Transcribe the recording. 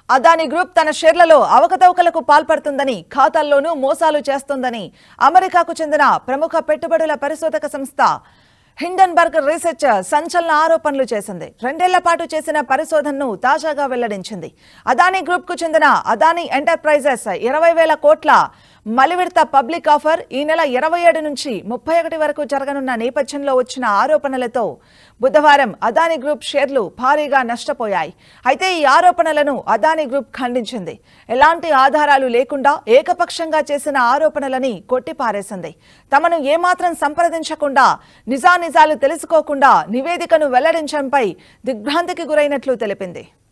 Adani group తన షేర్లలో అవకతవకలకు పాల్పడుతుందని ఖాతాల్లోనూ మోసాలు చేస్తోందని అమెరికాకు చెందిన ప్రముఖ పెట్టుబడుల పరిశోధక సంస్థ హిండన్బర్గ్ రీసెర్చ్ సంచలన ఆరోపణలు చేసింది రెండేళ్ల పాటు చేసిన పరిశోధనను తాజాగా వెల్లడించింది అదానీ గ్రూప్ కు చెందిన అదానీ ఎంటర్ప్రైజెస్ ఇరవై వేల కోట్ల మలివిడత పబ్లిక్ ఆఫర్ ఈ నెల ఇరవై ఏడు నుంచి ముప్పై ఒకటి వరకు జరగనున్న నేపథ్యంలో వచ్చిన ఆరోపణలతో బుధవారం అదానీ గ్రూప్ షేర్లు భారీగా నష్టపోయాయి అయితే ఈ ఆరోపణలను అదానీ గ్రూప్ ఖండించింది ఎలాంటి ఆధారాలు లేకుండా ఏకపక్షంగా చేసిన ఆరోపణలని కొట్టిపారేసింది తమను ఏమాత్రం సంప్రదించకుండా నిజానిజాలు తెలుసుకోకుండా నివేదికను వెల్లడించడంపై దిగ్భ్రాంతికి గురైనట్లు తెలిపింది